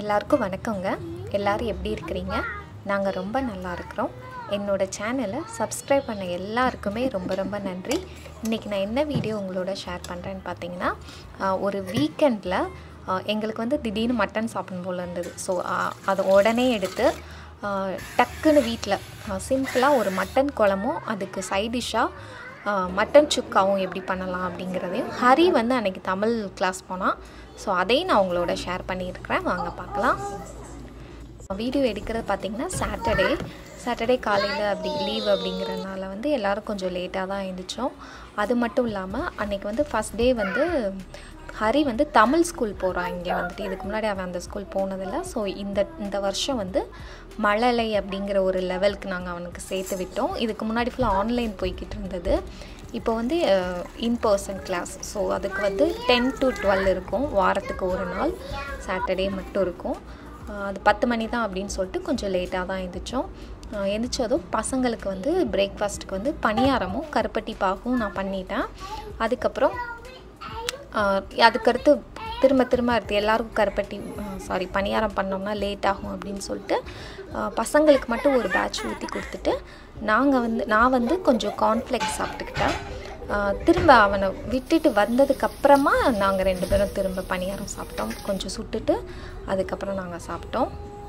எல்லாருக்கும் வணக்கங்க எல்லாரும் எப்படி இருக்கிறீங்க நாங்கள் ரொம்ப நல்லா இருக்கிறோம் என்னோட சேனலை சப்ஸ்கிரைப் பண்ண எல்லாருக்குமே ரொம்ப ரொம்ப நன்றி இன்றைக்கி நான் என்ன வீடியோ உங்களோட ஷேர் பண்ணுறேன்னு பார்த்தீங்கன்னா ஆஹ், ஒரு வீக்கெண்டில் எங்களுக்கு வந்து திடீர்னு மட்டன் சாப்பிடணும் போல் இருந்தது ஸோ அதை உடனே எடுத்து ஆஹ், டக்குன்னு வீட்டில் சிம்பிளாக ஒரு மட்டன் குழம்பும் அதுக்கு சைட் டிஷ்ஷாக மட்டன் சுக்காவும் எப்படி பண்ணலாம் அப்படிங்கிறதையும் ஹரி வந்து அன்றைக்கி தமிழ் கிளாஸ் போனான் ஸோ அதையும் நான் உங்களோட ஷேர் பண்ணியிருக்கிறேன் வாங்க பார்க்கலாம் வீடியோ எடுக்கிறது பார்த்திங்கன்னா சாட்டர்டே சாட்டர்டே காலையில் அப்படி லீவ் அப்படிங்கிறனால வந்து எல்லோரும் கொஞ்சம் லேட்டாக தான் எழுந்திரிச்சோம் அது மட்டும் இல்லாமல் அன்றைக்கி வந்து ஃபஸ்ட் டே வந்து ஹரி வந்து தமிழ் ஸ்கூல் போகிறான் இங்கே வந்துட்டு இதுக்கு முன்னாடி அவன் அந்த ஸ்கூல் போனதில்லை ஸோ இந்த இந்த வருஷம் வந்து மழலை அப்படிங்கிற ஒரு லெவலுக்கு நாங்கள் அவனுக்கு சேர்த்து விட்டோம் இதுக்கு முன்னாடி ஃபுல்லாக ஆன்லைன் போய்கிட்டு இருந்தது இப்போ வந்து இன் பர்சன் கிளாஸ் ஸோ அதுக்கு வந்து டென் டு டுவெல் இருக்கும் வாரத்துக்கு ஒரு நாள் சாட்டர்டே மட்டும் இருக்கும் அஹ் அது பத்து மணி தான் அப்படின்னு சொல்லிட்டு கொஞ்சம் லேட்டாக தான் எழுந்திரிச்சோம் அஹ் எந்திரிச்சதும் பசங்களுக்கு வந்து பிரேக்ஃபாஸ்ட்டுக்கு வந்து பணியாரமும் கருப்பட்டி பாகும் நான் பண்ணிட்டேன் அதுக்கப்புறம் ஆஹ் அதுக்கடுத்து திரும்ப திரும்ப அடுத்து எல்லாருக்கும் கருப்பட்டி சாரி பணியாரம் பண்ணோம்னா லேட் ஆகும் அப்படின்னு சொல்லிட்டு ஆஹ் பசங்களுக்கு மட்டும் ஒரு பேட்ச் ஊற்றி கொடுத்துட்டு நாங்கள் வந்து நான் வந்து கொஞ்சம் கார்ன்ஃப்ளெக்ஸ் சாப்பிட்டுக்கிட்டேன் ஆஹ் திரும்ப அவனை விட்டுட்டு வந்ததுக்கப்புறமா நாங்கள் ரெண்டு பேரும் திரும்ப பணியாரம் சாப்பிட்டோம் கொஞ்சம் சுட்டுட்டு அதுக்கப்புறம் நாங்கள் சாப்பிட்டோம்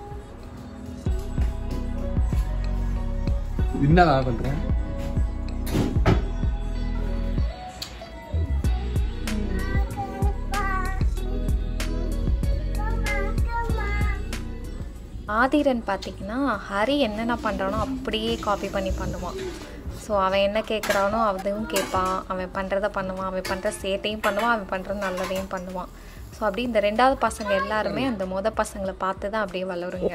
என்னடா பண்ற ஆதிரன் பார்த்தீங்கன்னா ஹரி என்னென்ன பண்ணுறானோ அப்படியே காப்பி பண்ணி பண்ணுவான் ஸோ அவன் என்ன கேட்குறானோ அதுவும் கேட்பான் அவன் பண்ணுறத பண்ணுவான் அவன் பண்ணுற சேட்டையும் பண்ணுவான் அவன் பண்ணுற நல்லதையும் பண்ணுவான் ஸோ அப்படி இந்த ரெண்டாவது பசங்க எல்லாருமே அந்த மொத பசங்களை பார்த்து தான் அப்படியே வளருங்க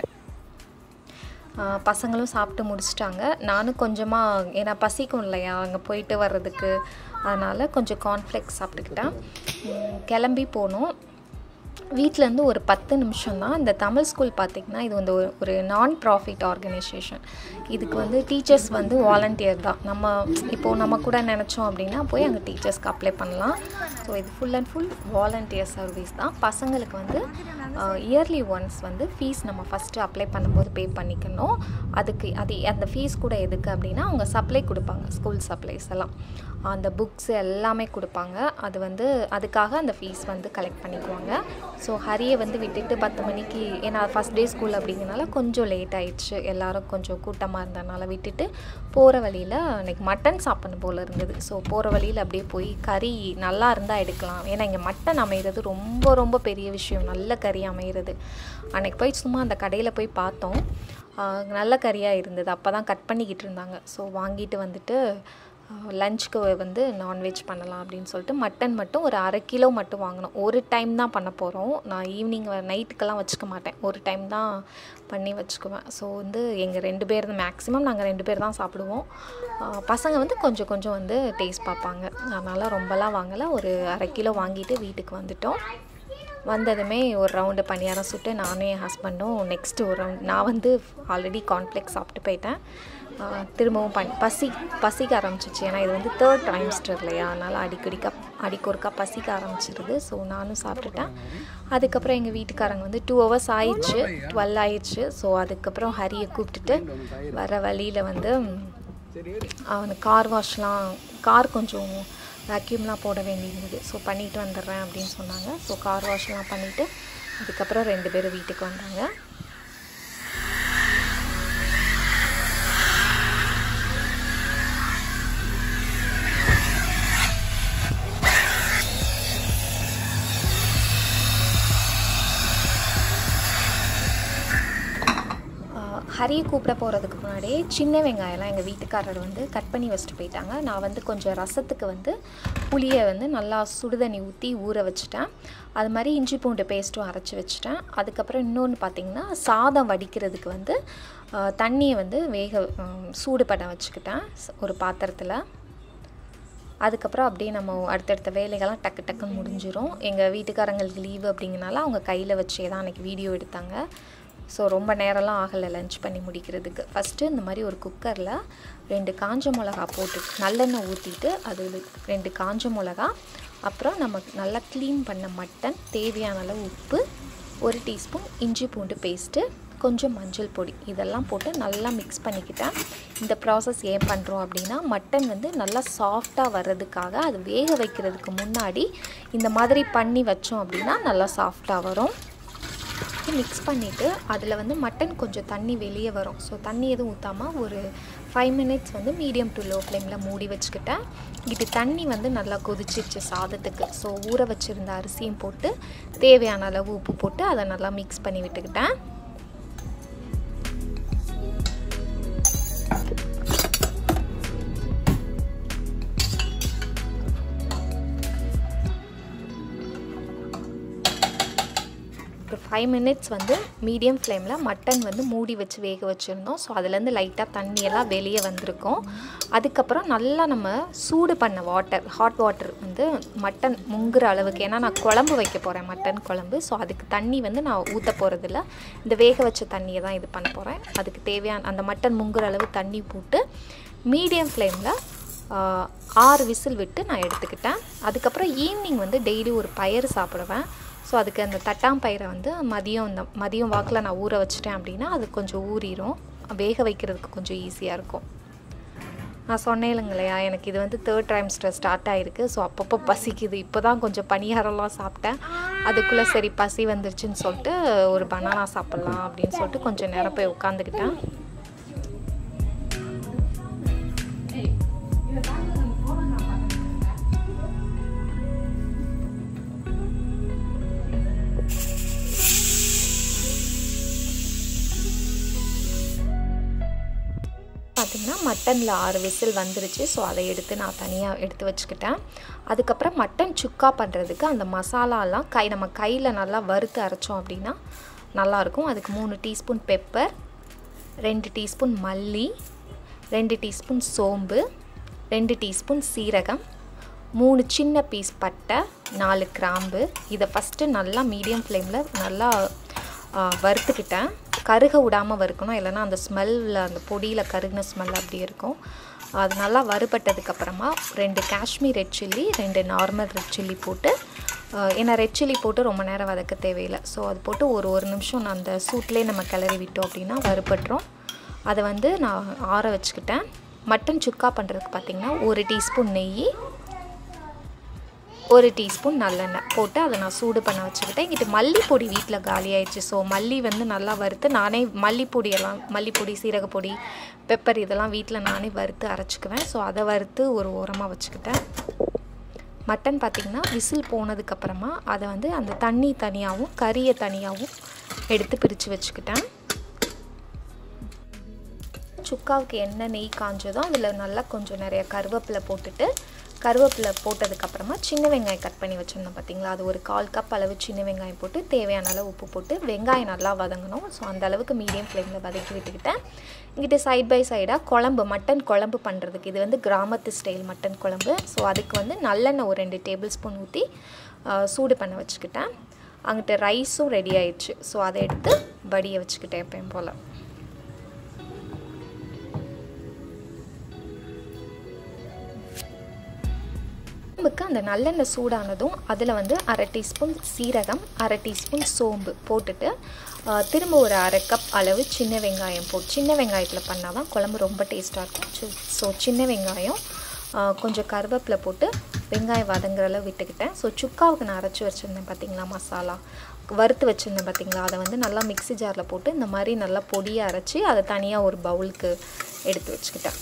ஆஹ் பசங்களும் சாப்பிட்டு முடிச்சிட்டாங்க நானும் கொஞ்சமாக ஏன்னா பசிக்கும் இல்லையா அங்கே போயிட்டு வர்றதுக்கு அதனால் கொஞ்சம் கார்ன்ஃப்ளெக்ஸ் சாப்பிட்டுக்கிட்டேன் உம் கிளம்பி போனோம் வீட்டிலேருந்து ஒரு பத்து நிமிஷம் தான் இந்த தமிழ் ஸ்கூல் பார்த்திங்கன்னா இது வந்து ஒரு- ஒரு நான் ப்ராஃபிட் ஆர்கனைசேஷன் இதுக்கு வந்து டீச்சர்ஸ் வந்து வாலண்டியர் தான் நம்ம இப்போது நம்ம கூட நினச்சோம் அப்படின்னா போய் அங்கே டீச்சர்ஸ்க்கு அப்ளை பண்ணலாம் ஸோ இது full and full volunteer service தான் பசங்களுக்கு வந்து இயர்லி ஒன்ஸ் வந்து ஃபீஸ் நம்ம ஃபஸ்ட்டு அப்ளை பண்ணும்போது பே பண்ணிக்கணும் அதுக்கு அது அந்த ஃபீஸ் கூட எதுக்கு அப்படின்னா அவங்க சப்ளை கொடுப்பாங்க ஸ்கூல் சப்ளைஸ் எல்லாம் அந்த புக்ஸ் எல்லாமே கொடுப்பாங்க அது வந்து அதுக்காக அந்த ஃபீஸ் வந்து கலெக்ட் பண்ணிக்குவாங்க ஸோ ஹரியை வந்து விட்டுட்டு பத்து மணிக்கு ஏன்னா ஃபஸ்ட் டே ஸ்கூல் அப்படிங்கிறனால கொஞ்சம் லேட் ஆயிடுச்சு எல்லாரும் கொஞ்சம் கூட்டமாக இருந்தனால விட்டுட்டு போகிற வழியில் அன்றைக்கி மட்டன் சாப்பிடணும் போல் இருந்தது ஸோ போகிற வழியில் அப்படியே போய் கறி நல்லா இருந்தால் எடுக்கலாம் ஏன்னா இங்கே மட்டன் அமைகிறது ரொம்ப ரொம்ப பெரிய விஷயம் நல்ல கறி அமைகிறது அன்றைக்கி போய் சும்மா அந்த கடையில் போய் பார்த்தோம் ஆஹ் நல்ல கறியாக இருந்தது அப்போ தான் கட் பண்ணிக்கிட்டு இருந்தாங்க ஸோ வாங்கிட்டு வந்துட்டு லஞ்சுக்கு வந்து நான்வெஜ் பண்ணலாம் அப்படின்னு சொல்லிட்டு மட்டன் மட்டும் ஒரு அரை கிலோ மட்டும் வாங்கினோம் ஒரு டைம் தான் பண்ண போகிறோம் நான் ஈவினிங் நைட்டுக்கெல்லாம் வச்சுக்க மாட்டேன் ஒரு டைம் தான் பண்ணி வச்சுக்குவேன் ஸோ வந்து எங்கள் ரெண்டு பேர் தான் மேக்ஸிமம் நாங்கள் ரெண்டு பேர் தான் சாப்பிடுவோம் ஆஹ் பசங்க வந்து கொஞ்சம் கொஞ்சம் வந்து டேஸ்ட் பார்ப்பாங்க அதனால் ரொம்பலாம் வாங்கலை ஒரு அரை கிலோ வாங்கிட்டு வீட்டுக்கு வந்துட்டோம் வந்ததுமே ஒரு ரவுண்டு பணியாரம் சுட்டு நானும் என் ஹஸ்பண்டும் நெக்ஸ்ட்டு ஒரு ரவுண்ட் நான் வந்து ஆல்ரெடி கார்ன்ஃப்ளெக்ஸ் சாப்பிட்டு போயிட்டேன் ஆஹ் திரும்பவும் பண் பசி பசிக்க ஆரம்பிச்சிச்சு ஏன்னா இது வந்து தேர்ட் டைம்ஸ்டர் இல்லையா அதனால் அடிக்கடிக்க அடிக்கொருக்கா பசிக்க ஆரம்பிச்சிருது ஸோ நானும் சாப்பிட்டுட்டேன் அதுக்கப்புறம் எங்கள் வீட்டுக்காரங்க வந்து டூ ஹவர்ஸ் ஆயிடுச்சு டுவெல் ஆயிடுச்சு ஸோ அதுக்கப்புறம் ஹரியை கூப்பிட்டுட்டு வர வழியில் வந்து அவனுக்கு கார் வாஷ்லாம் கார் கொஞ்சம் வேக்யூம்லாம் போட வேண்டியிருந்தது ஸோ பண்ணிட்டு வந்துடுறேன் அப்படின்னு சொன்னாங்க ஸோ கார் வாஷ்லாம் பண்ணிவிட்டு அதுக்கப்புறம் ரெண்டு பேரும் வீட்டுக்கு வந்தாங்க ஆஹ் ஹரியை கூப்பிட போகிறதுக்கு முன்னாடியே சின்ன வெங்காயம்லாம் எங்கள் வீட்டுக்காரர் வந்து கட் பண்ணி வச்சுட்டு போயிட்டாங்க நான் வந்து கொஞ்சம் ரசத்துக்கு வந்து புளியை வந்து நல்லா சுடுதண்ணி ஊற்றி ஊற வச்சுட்டேன் அது மாதிரி இஞ்சி பூண்டு பேஸ்ட்டும் அரைச்சி வச்சுட்டேன் அதுக்கப்புறம் இன்னொன்று பார்த்தீங்கன்னா சாதம் வடிக்கிறதுக்கு வந்து ஆஹ் தண்ணியை வந்து வேக ஹம், சூடு பண்ண வச்சுக்கிட்டேன் ஸ்- ஒரு பாத்திரத்தில் அதுக்கப்புறம் அப்படியே நம்ம அடுத்தடுத்த வேலைகள்லாம் டக்கு டக்குன்னு முடிஞ்சிரும் எங்கள் வீட்டுக்காரங்களுக்கு லீவு அப்படிங்கனால அவங்க கையில் வச்சே தான் அன்றைக்கி வீடியோ எடுத்தாங்க ஸோ ரொம்ப நேரம்லாம் ஆகலை லஞ்ச் பண்ணி முடிக்கிறதுக்கு ஃபஸ்ட்டு இந்த மாதிரி ஒரு குக்கரில் ரெண்டு காஞ்ச மிளகா போட்டு நல்லெண்ணெய் ஊற்றிட்டு அது ரெண்டு காஞ்ச மிளகா அப்புறம் நம்ம நல்லா க்ளீன் பண்ண மட்டன் தேவையான அளவு உப்பு ஒரு டீஸ்பூன் இஞ்சி பூண்டு பேஸ்ட்டு கொஞ்சம் மஞ்சள் பொடி இதெல்லாம் போட்டு நல்லா மிக்ஸ் பண்ணிக்கிட்டேன் இந்த ப்ராசஸ் ஏன் பண்ணுறோம் அப்படின்னா மட்டன் வந்து நல்லா சாஃப்டாக வர்றதுக்காக அது வேக வைக்கிறதுக்கு முன்னாடி இந்த மாதிரி பண்ணி வச்சோம் அப்படின்னா நல்லா சாஃப்டாக வரும் மிக்ஸ் பண்ணிவிட்டு அதில் வந்து மட்டன் கொஞ்சம் தண்ணி வெளியே வரும் ஸோ தண்ணி எதுவும் ஊற்றாமல் ஒரு ஃபைவ் மினிட்ஸ் வந்து மீடியம் டு லோ ஃப்ளேமில் மூடி வச்சுக்கிட்டேன் இது தண்ணி வந்து நல்லா கொதிச்சிருச்சு சாதத்துக்கு ஸோ ஊற வச்சுருந்த அரிசியும் போட்டு தேவையான அளவு உப்பு போட்டு அதை நல்லா மிக்ஸ் பண்ணி விட்டுக்கிட்டேன் ஒரு ஃபைவ் மினிட்ஸ் வந்து மீடியம் ஃப்ளேமில் மட்டன் வந்து மூடி வச்சு வேக வச்சுருந்தோம் ஸோ அதுலேருந்து லைட்டாக தண்ணியெல்லாம் வெளியே வந்திருக்கும் அதுக்கப்புறம் நல்லா நம்ம சூடு பண்ண வாட்டர் ஹாட் வாட்டர் வந்து மட்டன் முங்குற அளவுக்கு ஏன்னா நான் குழம்பு வைக்க போகிறேன் மட்டன் குழம்பு ஸோ அதுக்கு தண்ணி வந்து நான் ஊற்ற போகிறதில்ல இந்த வேக வச்ச தண்ணியை தான் இது பண்ண போகிறேன் அதுக்கு தேவையான அந்த மட்டன் முங்குற அளவு தண்ணி போட்டு மீடியம் ஃப்ளேமில் ஆறு விசில் விட்டு நான் எடுத்துக்கிட்டேன் அதுக்கப்புறம் ஈவினிங் வந்து டெய்லி ஒரு பயிர் சாப்பிடுவேன் ஸோ அதுக்கு அந்த தட்டாம்பயிரை வந்து மதியம் இந்த மதியம் வாக்கில் நான் ஊற வச்சிட்டேன் அப்படின்னா அது கொஞ்சம் ஊறிடும் வேக வைக்கிறதுக்கு கொஞ்சம் ஈஸியாக இருக்கும் நான் சொன்னேன் இல்லைங்களையா எனக்கு இது வந்து தேர்ட் டைம்ஸ்டர் ஸ்டார்ட் ஆகிருக்கு ஸோ அப்பப்போ பசிக்குது இப்போ தான் கொஞ்சம் பணியாரம்லாம் சாப்பிட்டேன் அதுக்குள்ளே சரி பசி வந்துருச்சுன்னு சொல்லிட்டு ஒரு பனானா சாப்பிட்லாம் அப்படின்னு சொல்லிட்டு கொஞ்சம் நேரம் போய் உட்காந்துக்கிட்டேன் பார்த்திங்கன்னா மட்டனில் ஆறு விசில் வந்துருச்சு ஸோ அதை எடுத்து நான் தனியாக எடுத்து வச்சுக்கிட்டேன் அதுக்கப்புறம் மட்டன் சுக்கா பண்ணுறதுக்கு அந்த மசாலாலாம் கை நம்ம கையில் நல்லா வறுத்து அரைச்சோம் அப்படின்னா நல்லாயிருக்கும் அதுக்கு மூணு டீஸ்பூன் பெப்பர் ரெண்டு டீஸ்பூன் மல்லி ரெண்டு டீஸ்பூன் சோம்பு ரெண்டு டீஸ்பூன் சீரகம் மூணு சின்ன பீஸ் பட்டை நாலு கிராம்பு இதை ஃபஸ்ட்டு நல்லா மீடியம் ஃப்ளேமில் நல்லா வறுத்துக்கிட்டேன் கருக விடாமல் வறுக்கணும் இல்லைன்னா அந்த ஸ்மெல்லில் அந்த பொடியில் கருகின ஸ்மெல் அப்படி இருக்கும் அது நல்லா வறுபட்டதுக்கப்புறமா ரெண்டு காஷ்மீர் ரெட் சில்லி ரெண்டு நார்மல் ரெட் சில்லி போட்டு ஏன்னா ரெட் சில்லி போட்டு ரொம்ப நேரம் வதக்க தேவையில்லை ஸோ அது போட்டு ஒரு ஒரு நிமிஷம் அந்த சூட்லேயே நம்ம கிளறி விட்டோம் அப்படின்னா வறுபட்டுரும் அதை வந்து நான் ஆற வச்சுக்கிட்டேன் மட்டன் சுக்கா பண்ணுறதுக்கு பார்த்திங்கன்னா ஒரு டீஸ்பூன் நெய் ஒரு டீஸ்பூன் நல்லெண்ணெய் போட்டு அதை நான் சூடு பண்ண வச்சுக்கிட்டேன் இங்கிட்டு மல்லிப்பொடி வீட்டில் காலி ஆயிடுச்சு ஸோ மல்லி வந்து நல்லா வறுத்து நானே மல்லிப்பொடியெல்லாம் மல்லிப்பொடி சீரகப்பொடி பெப்பர் இதெல்லாம் வீட்டில் நானே வறுத்து அரைச்சிக்குவேன் ஸோ அதை வறுத்து ஒரு ஓரமாக வச்சுக்கிட்டேன் மட்டன் பார்த்திங்கன்னா விசில் போனதுக்கப்புறமா அதை வந்து அந்த தண்ணி தனியாகவும் கறியை தனியாகவும் எடுத்து பிரித்து வச்சுக்கிட்டேன் சுக்காவுக்கு என்ன நெய் காஞ்சதோ அதில் நல்லா கொஞ்சம் நிறைய கருவேப்பிலை போட்டுட்டு கருவேப்பிலை போட்டதுக்கப்புறமா சின்ன வெங்காயம் கட் பண்ணி வச்சுருந்தோம் பார்த்தீங்களா அது ஒரு கால் கப் அளவு சின்ன வெங்காயம் போட்டு தேவையான அளவு உப்பு போட்டு வெங்காயம் நல்லா வதங்கணும் ஸோ அந்த அளவுக்கு மீடியம் ஃப்ளேமில் வதக்கி விட்டுக்கிட்டேன் இங்கிட்ட சைட் பை சைடாக குழம்பு மட்டன் குழம்பு பண்ணுறதுக்கு இது வந்து கிராமத்து ஸ்டைல் மட்டன் குழம்பு ஸோ அதுக்கு வந்து நல்லெண்ணெய் ஒரு ரெண்டு டேபிள் ஸ்பூன் ஊற்றி சூடு பண்ண வச்சுக்கிட்டேன் அங்கிட்ட ரைஸும் ரெடி ஆயிடுச்சு ஸோ அதை எடுத்து வடியை வச்சுக்கிட்டேன் எப்பயும் போல் குழம்புக்கு அந்த நல்லெண்ணெய் சூடானதும் அதில் வந்து அரை டீஸ்பூன் சீரகம் அரை டீஸ்பூன் சோம்பு போட்டுட்டு திரும்ப ஒரு அரை கப் அளவு சின்ன வெங்காயம் போட்டு சின்ன வெங்காயத்தில் பண்ணால் தான் குழம்பு ரொம்ப டேஸ்ட்டாக இருக்கும் ஸோ சின்ன வெங்காயம் கொஞ்சம் கருவேப்பிலை போட்டு வெங்காயம் வதங்குற அளவு விட்டுக்கிட்டேன் ஸோ சுக்காவுக்கு நான் அரைச்சி வச்சுருந்தேன் பார்த்தீங்களா மசாலா வறுத்து வச்சுருந்தேன் பார்த்தீங்களா அதை வந்து நல்லா மிக்ஸி ஜாரில் போட்டு இந்த மாதிரி நல்லா பொடியை அரைச்சி அதை தனியாக ஒரு பவுலுக்கு எடுத்து வச்சுக்கிட்டேன்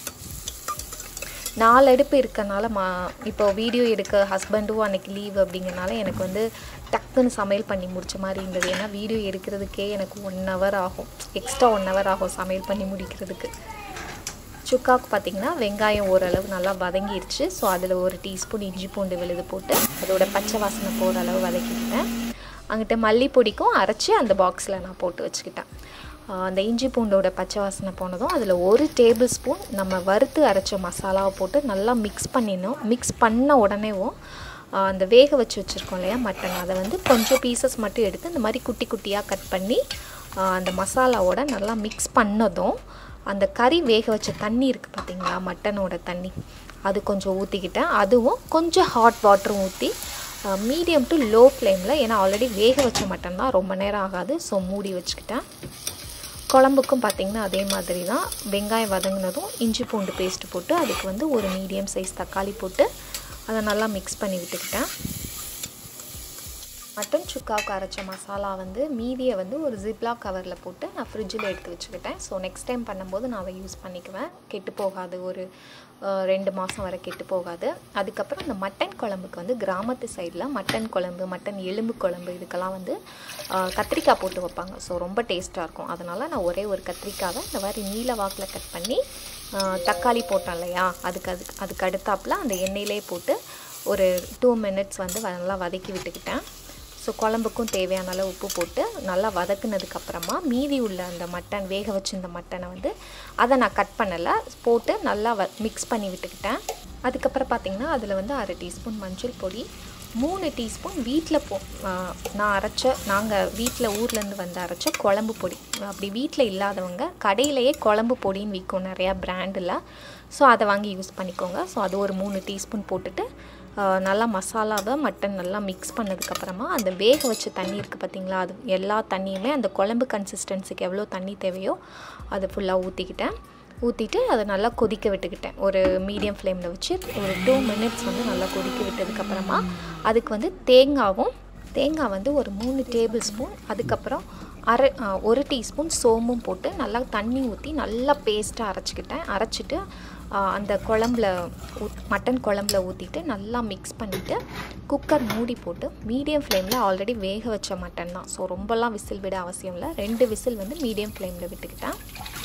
நாலு அடுப்பு இருக்கனால மா இப்போ வீடியோ எடுக்க ஹஸ்பண்டும் அன்றைக்கி லீவ் அப்படிங்கிறனால எனக்கு வந்து டக்குன்னு சமையல் பண்ணி முடிச்ச மாதிரி இருந்தது ஏன்னா வீடியோ எடுக்கிறதுக்கே எனக்கு ஒன் ஹவர் ஆகும் எக்ஸ்ட்ரா ஒன் ஹவர் ஆகும் சமையல் பண்ணி முடிக்கிறதுக்கு சுக்காவுக்கு பார்த்திங்கன்னா வெங்காயம் ஓரளவு நல்லா வதங்கிருச்சு ஸோ அதில் ஒரு டீஸ்பூன் இஞ்சி பூண்டு விழுது போட்டு அதோட பச்சை வாசனை போகிற அளவு வதக்கிக்கிட்டேன் அங்கிட்ட மல்லிப்பொடிக்கும் அரைச்சி அந்த பாக்ஸில் நான் போட்டு வச்சுக்கிட்டேன் அந்த இஞ்சி பூண்டோட பச்சை வாசனை போனதும் அதில் ஒரு டேபிள் ஸ்பூன் நம்ம வறுத்து அரைச்ச மசாலாவை போட்டு நல்லா மிக்ஸ் பண்ணிடணும் மிக்ஸ் பண்ண உடனேவும் அந்த வேக வச்சு வச்சுருக்கோம் இல்லையா மட்டன் அதை வந்து கொஞ்சம் பீசஸ் மட்டும் எடுத்து இந்த மாதிரி குட்டி குட்டியாக கட் பண்ணி அந்த மசாலாவோட நல்லா மிக்ஸ் பண்ணதும் அந்த கறி வேக வச்ச தண்ணி இருக்குது பார்த்தீங்களா மட்டனோட தண்ணி அது கொஞ்சம் ஊற்றிக்கிட்டேன் அதுவும் கொஞ்சம் ஹாட் வாட்டரும் ஊற்றி மீடியம் டு லோ ஃப்ளேமில் ஏன்னா ஆல்ரெடி வேக வச்ச மட்டன் தான் ரொம்ப நேரம் ஆகாது ஸோ மூடி வச்சுக்கிட்டேன் குழம்புக்கும் பார்த்திங்கன்னா அதே மாதிரி தான் வெங்காயம் வதங்கினதும் இஞ்சி பூண்டு பேஸ்ட்டு போட்டு அதுக்கு வந்து ஒரு மீடியம் சைஸ் தக்காளி போட்டு அதை நல்லா மிக்ஸ் பண்ணி விட்டுக்கிட்டேன் மட்டன் சுக்காவுக்கு அரைச்ச மசாலா வந்து மீதியை வந்து ஒரு ஜிப்லாக் கவரில் போட்டு நான் ஃப்ரிட்ஜில் எடுத்து வச்சுக்கிட்டேன் ஸோ நெக்ஸ்ட் டைம் பண்ணும்போது நான் அதை யூஸ் பண்ணிக்குவேன் கெட்டு போகாது ஒரு ரெண்டு மாதம் வரை கெட்டு போகாது அதுக்கப்புறம் இந்த மட்டன் குழம்புக்கு வந்து கிராமத்து சைடில் மட்டன் குழம்பு மட்டன் எலும்பு குழம்பு இதுக்கெல்லாம் வந்து கத்திரிக்காய் போட்டு வைப்பாங்க ஸோ ரொம்ப டேஸ்ட்டாக இருக்கும் அதனால் நான் ஒரே ஒரு கத்திரிக்காவை இந்த மாதிரி நீல வாக்கில் கட் பண்ணி தக்காளி போட்டோம் இல்லையா அதுக்கு அதுக்கு அதுக்கு அடுத்தாப்பில் அந்த எண்ணெயிலே போட்டு ஒரு டூ மினிட்ஸ் வந்து நல்லா வதக்கி விட்டுக்கிட்டேன் ஸோ குழம்புக்கும் தேவையான அளவு உப்பு போட்டு நல்லா வதக்குனதுக்கப்புறமா மீதி உள்ள அந்த மட்டன் வேக வச்சிருந்த மட்டனை வந்து அதை நான் கட் பண்ணலை போட்டு நல்லா வ மிக்ஸ் பண்ணி விட்டுக்கிட்டேன் அதுக்கப்புறம் பார்த்திங்கன்னா அதில் வந்து அரை டீஸ்பூன் மஞ்சள் பொடி மூணு டீஸ்பூன் வீட்டில் போ நான் அரைச்ச நாங்கள் வீட்டில் ஊர்லேருந்து வந்து அரைச்ச குழம்பு பொடி அப்படி வீட்டில் இல்லாதவங்க கடையிலையே குழம்பு பொடின்னு விற்கும் நிறையா பிராண்டில் ஸோ அதை வாங்கி யூஸ் பண்ணிக்கோங்க ஸோ அது ஒரு மூணு டீஸ்பூன் போட்டுட்டு நல்லா மசாலாவை மட்டன் நல்லா மிக்ஸ் பண்ணதுக்கப்புறமா அந்த வேக வச்ச தண்ணி இருக்குது பார்த்திங்களா அது எல்லா தண்ணியுமே அந்த குழம்பு கன்சிஸ்டன்சிக்கு எவ்வளோ தண்ணி தேவையோ அதை ஃபுல்லாக ஊற்றிக்கிட்டேன் ஊற்றிட்டு அதை நல்லா கொதிக்க விட்டுக்கிட்டேன் ஒரு மீடியம் ஃப்ளேமில் வச்சு ஒரு டூ மினிட்ஸ் வந்து நல்லா கொதிக்க விட்டதுக்கப்புறமா அதுக்கு வந்து தேங்காவும் தேங்காய் வந்து ஒரு மூணு டேபிள் ஸ்பூன் அதுக்கப்புறம் அரை ஒரு டீஸ்பூன் சோம்பும் போட்டு நல்லா தண்ணி ஊற்றி நல்லா பேஸ்ட்டாக அரைச்சிக்கிட்டேன் அரைச்சிட்டு அந்த குழம்புல ஊத் மட்டன் குழம்புல ஊற்றிட்டு நல்லா மிக்ஸ் பண்ணிவிட்டு குக்கர் மூடி போட்டு மீடியம் ஃப்ளேமில் ஆல்ரெடி வேக வச்ச மட்டன் தான் ஸோ ரொம்பலாம் விசில் விட அவசியம் இல்லை ரெண்டு விசில் வந்து மீடியம் ஃப்ளேமில் விட்டுக்கிட்டேன்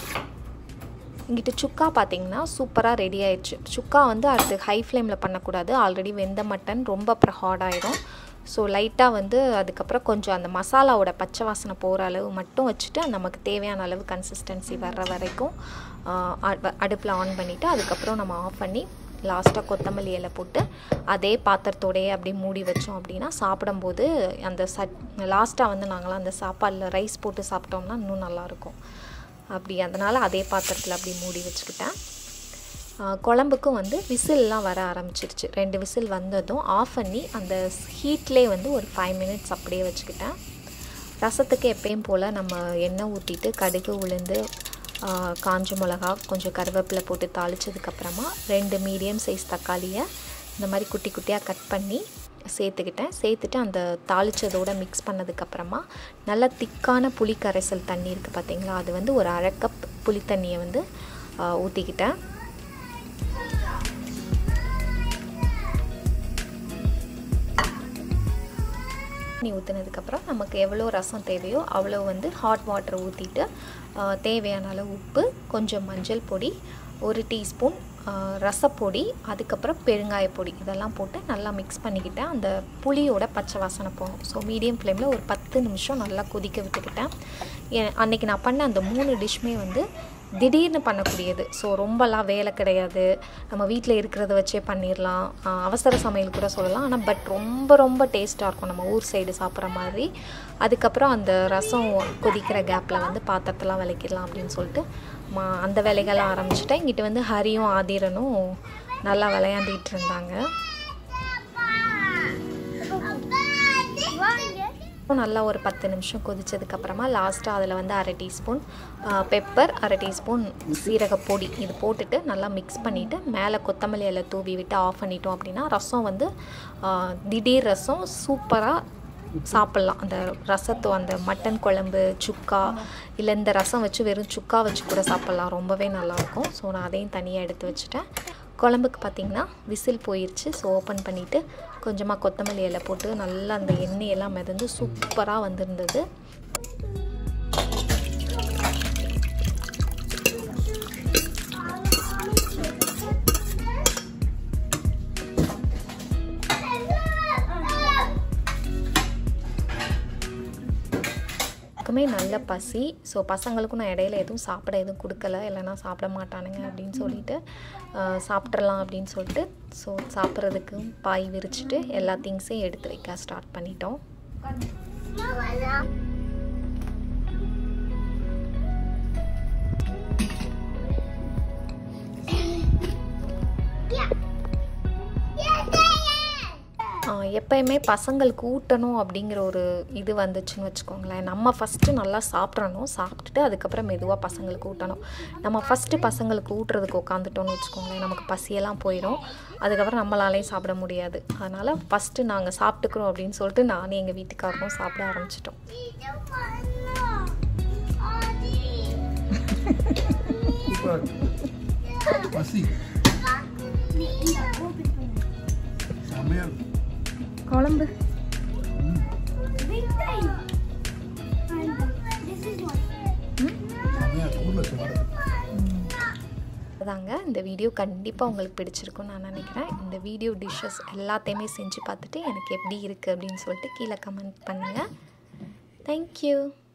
இங்கிட்ட சுக்கா பார்த்தீங்கன்னா சூப்பராக ரெடி ஆயிடுச்சு சுக்கா வந்து அடுத்து ஹை ஃப்ளேமில் பண்ணக்கூடாது ஆல்ரெடி வெந்த மட்டன் ரொம்ப அப்புறம் ஹார்ட் ஆயிடும் ஸோ லைட்டாக வந்து அதுக்கப்புறம் கொஞ்சம் அந்த மசாலாவோட பச்சை வாசனை போகிற அளவு மட்டும் வச்சுட்டு நமக்கு தேவையான அளவு கன்சிஸ்டன்சி வர்ற வரைக்கும் அடுப்பில் ஆன் பண்ணிவிட்டு அதுக்கப்புறம் நம்ம ஆஃப் பண்ணி லாஸ்ட்டாக கொத்தமல்லி இலை போட்டு அதே பாத்திரத்தோடையே அப்படி மூடி வச்சோம் அப்படின்னா சாப்பிடும்போது அந்த சட் லாஸ்ட்டாக வந்து நாங்களாம் அந்த சாப்பாடில் ரைஸ் போட்டு சாப்பிட்டோம்னா இன்னும் நல்லாயிருக்கும் அப்படி அதனால் அதே பாத்திரத்தில் அப்படி மூடி வச்சுக்கிட்டேன் குழம்புக்கும் வந்து விசில்லாம் வர ஆரம்பிச்சிருச்சு ரெண்டு விசில் வந்ததும் ஆஃப் பண்ணி அந்த ஹீட்லேயே வந்து ஒரு ஃபைவ் மினிட்ஸ் அப்படியே வச்சுக்கிட்டேன் ரசத்துக்கு எப்பயும் போல் நம்ம எண்ணெய் ஊற்றிட்டு கடுகு உளுந்து காஞ்ச மிளகா கொஞ்சம் கருவேப்பிலை போட்டு தாளித்ததுக்கப்புறமா ரெண்டு மீடியம் சைஸ் தக்காளியை இந்த மாதிரி குட்டி குட்டியாக கட் பண்ணி சேர்த்துக்கிட்டேன் சேர்த்துட்டு அந்த தாளித்ததோடு மிக்ஸ் பண்ணதுக்கப்புறமா நல்ல திக்கான புளி கரைசல் தண்ணி இருக்குது பார்த்தீங்களா அது வந்து ஒரு அரை கப் புளி தண்ணியை வந்து ஊற்றிக்கிட்டேன் தண்ணி ஊற்றினதுக்கப்புறம் நமக்கு எவ்வளோ ரசம் தேவையோ அவ்வளோ வந்து ஹாட் வாட்டர் ஊற்றிட்டு தேவையான அளவு உப்பு கொஞ்சம் மஞ்சள் பொடி ஒரு டீஸ்பூன் ரசப்பொடி அதுக்கப்புறம் பெருங்காய பொடி இதெல்லாம் போட்டு நல்லா மிக்ஸ் பண்ணிக்கிட்டேன் அந்த புளியோட பச்சை வாசனை போகும் ஸோ மீடியம் ஃப்ளேமில் ஒரு பத்து நிமிஷம் நல்லா கொதிக்க விட்டுக்கிட்டேன் அன்றைக்கி நான் பண்ண அந்த மூணு டிஷ்மே வந்து திடீர்னு பண்ணக்கூடியது ஸோ ரொம்பலாம் வேலை கிடையாது நம்ம வீட்டில் இருக்கிறத வச்சே பண்ணிடலாம் அவசர சமையல் கூட சொல்லலாம் ஆனால் பட் ரொம்ப ரொம்ப டேஸ்ட்டாக இருக்கும் நம்ம ஊர் சைடு சாப்பிட்ற மாதிரி அதுக்கப்புறம் அந்த ரசம் கொதிக்கிற கேப்பில் வந்து பாத்திரத்தெல்லாம் விளக்கிடலாம் அப்படின்னு சொல்லிட்டு மா அந்த வேலைகள்லாம் ஆரம்பிச்சிட்டேன் இங்கிட்ட வந்து ஹரியும் ஆதிரனும் நல்லா விளையாண்டிகிட்டு இருந்தாங்க நல்லா ஒரு பத்து நிமிஷம் கொதிச்சதுக்கப்புறமா லாஸ்ட்டாக அதில் வந்து அரை டீஸ்பூன் பெப்பர் அரை டீஸ்பூன் சீரக பொடி இது போட்டுட்டு நல்லா மிக்ஸ் பண்ணிவிட்டு மேலே கொத்தமல்லி இலை தூவி விட்டு ஆஃப் பண்ணிட்டோம் அப்படின்னா ரசம் வந்து திடீர் ரசம் சூப்பராக சாப்பிட்லாம் அந்த ரசத்தோ அந்த மட்டன் குழம்பு சுக்கா இல்லை இந்த ரசம் வச்சு வெறும் சுக்கா வச்சு கூட சாப்பிட்லாம் ரொம்பவே நல்லாயிருக்கும் ஸோ நான் அதையும் தனியாக எடுத்து வச்சுட்டேன் குழம்புக்கு பார்த்திங்கன்னா விசில் போயிடுச்சு ஸோ ஓப்பன் பண்ணிவிட்டு கொஞ்சமாக கொத்தமல்லி இலை போட்டு நல்லா அந்த எண்ணெயெல்லாம் மிதந்து சூப்பராக வந்திருந்தது எல்லாருக்குமே நல்ல பசி ஸோ பசங்களுக்கும் நான் இடையில எதுவும் சாப்பிட எதுவும் கொடுக்கல இல்லைன்னா சாப்பிட மாட்டானுங்க அப்படின்னு சொல்லிட்டு சாப்பிட்றலாம் அப்படின்னு சொல்லிட்டு ஸோ சாப்பிட்றதுக்கு பாய் விரிச்சிட்டு எல்லா திங்ஸையும் எடுத்து வைக்க ஸ்டார்ட் பண்ணிட்டோம் எப்பயுமே பசங்களுக்கு ஊட்டணும் அப்படிங்கிற ஒரு இது வந்துச்சுன்னு வச்சுக்கோங்களேன் நம்ம ஃபஸ்ட்டு நல்லா சாப்பிட்றணும் சாப்பிட்டுட்டு அதுக்கப்புறம் மெதுவாக பசங்களுக்கு ஊட்டணும் நம்ம ஃபஸ்ட்டு பசங்களுக்கு ஊட்டுறதுக்கு உட்காந்துட்டோம்னு வச்சுக்கோங்களேன் நமக்கு பசியெல்லாம் போயிடும் அதுக்கப்புறம் நம்மளாலையும் சாப்பிட முடியாது அதனால் ஃபஸ்ட்டு நாங்கள் சாப்பிட்டுக்கிறோம் அப்படின்னு சொல்லிட்டு நானும் எங்கள் வீட்டுக்காரரும் சாப்பிட ஆரம்பிச்சிட்டோம் சூப்பர் பசி செம்மையா இருக்கு. குழம்பு செம்மையா இருக்கு. ஊர்ல சாப்பாடு அதாங்க இந்த வீடியோ கண்டிப்பாக உங்களுக்கு பிடிச்சிருக்கும்னு நான் நினைக்கிறேன் இந்த வீடியோ டிஷ்ஷஸ் எல்லாத்தையுமே செஞ்சு பார்த்துட்டு எனக்கு எப்படி இருக்குது அப்படின்னு சொல்லிட்டு கீழே கமெண்ட் பண்ணுங்கள் தேங்க்யூ